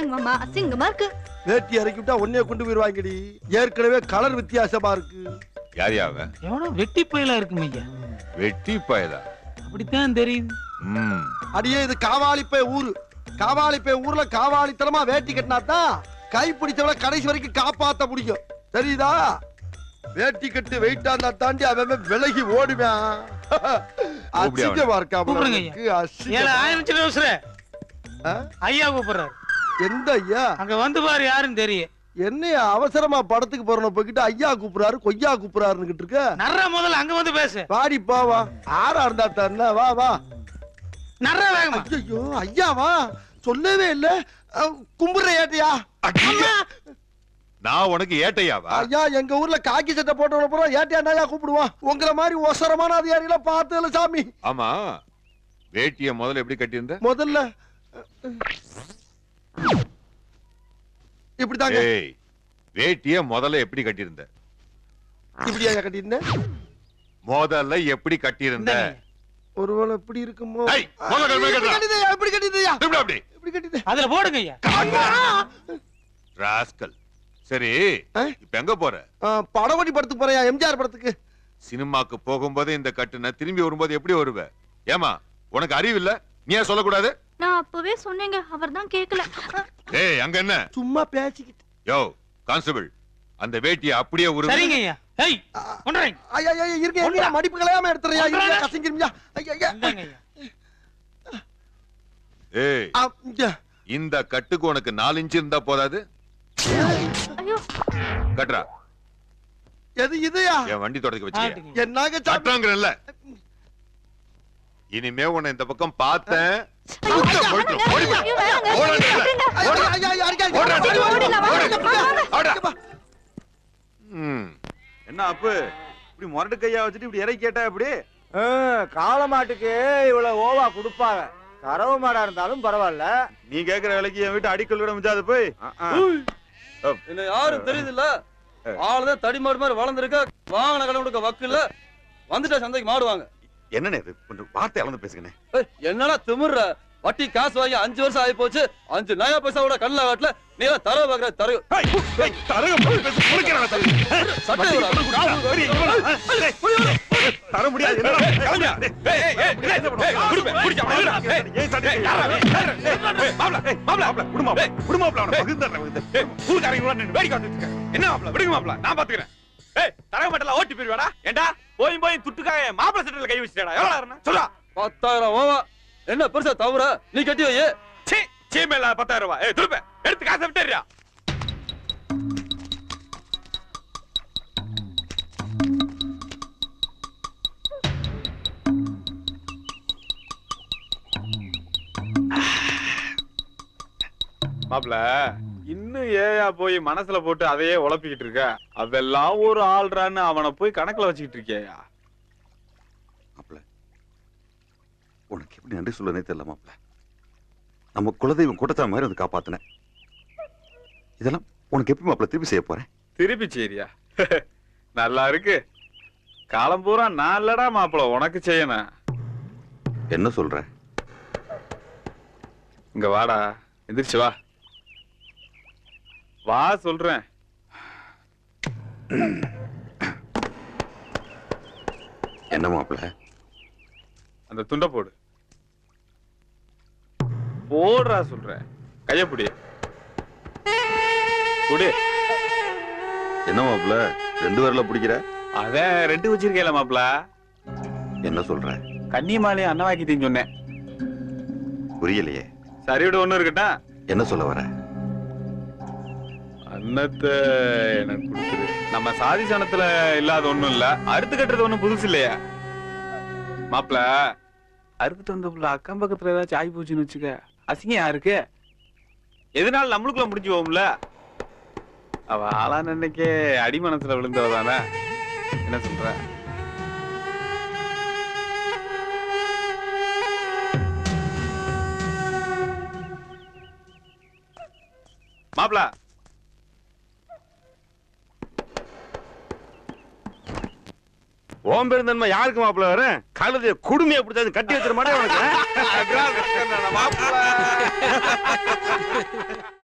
பண்ணுங்க மாமா அசிங்கமா இருக்கு வேட்டி இறக்கி விட்டா ஒன்னே கொண்டு போயிருவாங்கடி ஏற்கனவே கலர் வித்தியாசமா இருக்கு யார் அவன் எவனோ வெட்டி பயலா இருக்கும் ஐயா வெட்டி பயலா அப்படித்தான் தெரியுது ம் அடியே இது காவாலிப்பை ஊரு காவாலிப்பை ஊர்ல காவாலித்தனமா வேட்டி கட்டினாதான் கை பிடிச்சவன கடைசி வரைக்கும் காப்பாத்த முடியும் தெரியுதா வேட்டி கட்டு வெயிட்டா இருந்தா தாண்டி அவன் விலகி ஓடுவேன் அசிங்கமா இருக்கா கூப்பிடுங்க அவனுக்கு, ஏல அசிங்கமா. ஆயிரம் ரோசர ஆ? ஐயா கூப்பிடுறாரு எந்த ஐயா அங்க வந்து பாரு யாருன்னு தெரியும் என்னையா அவசரமா படத்துக்கு போறன போய்கிட்டு ஐயா கூப்பிடுறாரு கொய்யா கூப்பிடுறாருன்னு இருக்க நர்ற முதல்ல அங்க வந்து பேசு வாடி பா வா ஆறா இருந்தா தானே வா வா நர்ற வேகமா ஐயோ ஐயாவா சொல்லவே இல்ல அஹ், கும்பிடுற ஏட்டையா அடியா. நான் உனக்கு ஏட்டையாவா ஐயா எங்க ஊர்ல காக்கி சட்டை போட்டவன பூரா ஏட்டையா ஐயா கூப்பிடுவான் உங்களை மாதிரி ஒசரமான அதிகாரிகளை பார்த்ததுல சாமி ஆமா வேட்டிய முதல்ல எப்படி கட்டியிருந்த முதல்ல இப்படிதாங்க ஏய் வேட்டிய முதல்ல எப்படி கட்டியிருந்த இப்படி ஐயா கட்டியிருந்தேன் முதல்ல எப்படி கட்டியிருந்த இந்தாங்க. ஒருவேளை இப்படி இருக்குமோ ஏய், முதல்ல இப்படி கட்டுடா. கட்டிதையா இப்படி கட்டிதையா இப்படி அப்படி இப்படி கட்டிதே அதுல போடுங்க ஐயா ராஸ்கல் சரி ஆ? இப்ப எங்க போற படகோட்டி படத்துக்கு போறேன் எம்ஜிஆர் படத்துக்கு சினிமாக்கு போகும்போது இந்த கட்டுன திரும்பி வரும்போது எப்படி வருவ ஏமா உனக்கு அறிவு இல்ல நீ ஏன் சொல்லக்கூடாது நான் அப்பவே சொன்னேங்க அவர் தான் கேக்கல ஏய் அங்க என்ன சும்மா பேசிக்கிட்டு யோ கான்ஸ்டபிள் அந்த வேட்டியை அப்படியே உருவு சரிங்க ஐயா ஏய் கொண்டுறேன் ஐயா ஐயா இருங்க இருங்க மடிப்பு கலையாம எடுத்துறியா இருங்க ஒன்றரை. கசங்கிருமியா ஐயா ஐயா இந்தாங்க ஐயா ஏய் ஆ, இங்க. இந்த கட்டுக்கு உனக்கு நாலு இன்ச்சு இருந்தா போதாது ஐயோ கட்டுறா எது இதுயா என் வண்டி தொடக்க வச்சு ஆட்டுங்க. என்னங்க சாமி கட்டுறாங்கிறல்ல இனிமே உன்னை இந்த பக்கம் பார்த்தேன் ஐயோ, சுத்த ஐயா, போயிட்டு, ஐயா, ஓடி வா. ஐயோ, வேணாங்க. ஓடாதீங்க. விட்டுருங்க. ஐயா, ஐயா, ஐயா, இருங்க, இருங்க. ஓடு, ஓடி, ஓடி, ஓடிடலாம், ஓடி, வாங்க, ஓடி, வாங்க. ஆடா. இங்க வா. ம். என்ன அப்பு இப்படி முரட்டு கையா வச்சுட்டு இப்படி இறக்கி கேட்டா எப்படி காளை மாட்டுக்கு இவ்வளவு ஓவா கொடுப்பாங்க கறவை மாடா இருந்தாலும் பரவாயில்ல நீ கேக்குற விலைக்கு என் வீட்டு அடிக்கல் விட முடியாது போய் என்ன யாரும் தெரியுது இல்ல ஆளுதான் தடி மாடு மாதிரி வளர்ந்துருக்க வாங்கின கடை கொடுக்க வக்கு இல்ல வந்துட்டா சந்தைக்கு மாடுவாங்க என்னண்ணே இது கொஞ்சம் வார்த்தை அளந்து பேசுங்கண்ணே ஏய், என்னடா திமிர்ற வட்டி காசு வாங்கி அஞ்சு வருஷம் ஆகி போச்சு அஞ்சு நயா பைசா கூட கண்ணில் காட்டல நீ எல்லாம் தரவு பாக்குற தரவு சட்டை எவ்வளவு? தர முடியாது என்னடா? கிளம்பியா? டேய், ஏய், ஏய், ஏய், என்ன பண்ணுவ? குடுப்பேன், குடிச்சா, விடுடா. ஏய், ஏய், சட்டை, ஏய், யாரா? யாரா? ஏய், மாப்ள, ஏய், மாப்ள, மாப்ள, விடு மாப்ள, விடு மாப்ள, அவனை பகிர்ந்துடுறேன், பகிர்ந்து. ஊருக்காரங்க கூட நின்னு வேடிக்கை பார்த்துட்டு இருக்காங்க. என்ன மாப்ள விடுங்க மாப்ள நான் பாத்துக்கிறேன் ஏய் தரக மாட்டல ஓட்டி போயிருவாடா ஏண்டா போய் போய் துட்டுக்காக மாப்பிள சட்டத்துல கை வச்சுட்டா எவ்வளவு நேரம் சொல்றா பத்தாயிரம் ஓவா என்ன பெருசா தவிர நீ கட்டி வை சீ சீ மேல பத்தாயிரம் ரூபாய் ஏய் திருப்ப எடுத்து காசை விட்டுறியா மாப்ள இன்னும் ஏயா போய் மனசுல போட்டு அதையே உழப்பிக்கிட்டு இருக்க அதெல்லாம் ஒரு ஆள்றான்னு அவனை போய் கணக்குல வச்சுக்கிட்டு இருக்கியா மாப்ள, உனக்கு எப்படி நன்றி சொல்லனே தெரியல மாப்ள நம்ம குலதெய்வம் கூட்டத்தாம மாதிரி வந்து காப்பாத்தினேன் இதெல்லாம் உனக்கு எப்படி மாப்ள திருப்பி செய்ய போறேன் திருப்பி சரியா நல்லா இருக்கு காலம் பூரா நான் இல்லடா மாப்பிள உனக்கு செய்யணும் என்ன சொல்ற இங்க வாடா எந்திரிச்சு வா வா சொல்றேன் என்ன மாப்ள அந்த துண்டை போடு போடுறா சொல்றேன் கைய புடி புடி என்ன மாப்ள ரெண்டு பேர்ல பிடிக்கிற அதான் ரெண்டு வச்சிருக்கேல மாப்பிள என்ன சொல்ற கன்னிமாலையும் அன்னவாக்கிட்டேன்னு சொன்னேன் புரியலையே சரி விட ஒண்ணு இருக்கட்டும் என்ன சொல்ல வர அன்னத்தை எனக்கு கொடுத்துரு நம்ம சாதி சனத்துல இல்லாத ஒண்ணும் இல்ல அறுத்து கட்டுறது ஒண்ணும் புதுசு இல்லையா மாப்பிள அறுத்துட்டு வந்த புள்ள அக்கம் பக்கத்துல ஏதாச்சும் ஆகி போச்சுன்னு வச்சுக்க அசிங்கம் யாருக்கு எதனால நம்மளுக்குள்ள முடிஞ்சு போகும்ல அவ ஆளா நினைக்கே அடிமனத்துல விழுந்தவ தானே என்ன சொல்ற மாப்பிள ஓம் பெருந்தன்மை யாருக்கு மாப்பிள்ள வரும் கழுதைய குடுமையை பிடிச்சது கட்டி வச்சிட மாட்டேன் உனக்கு அட்ரா, மாப்பிள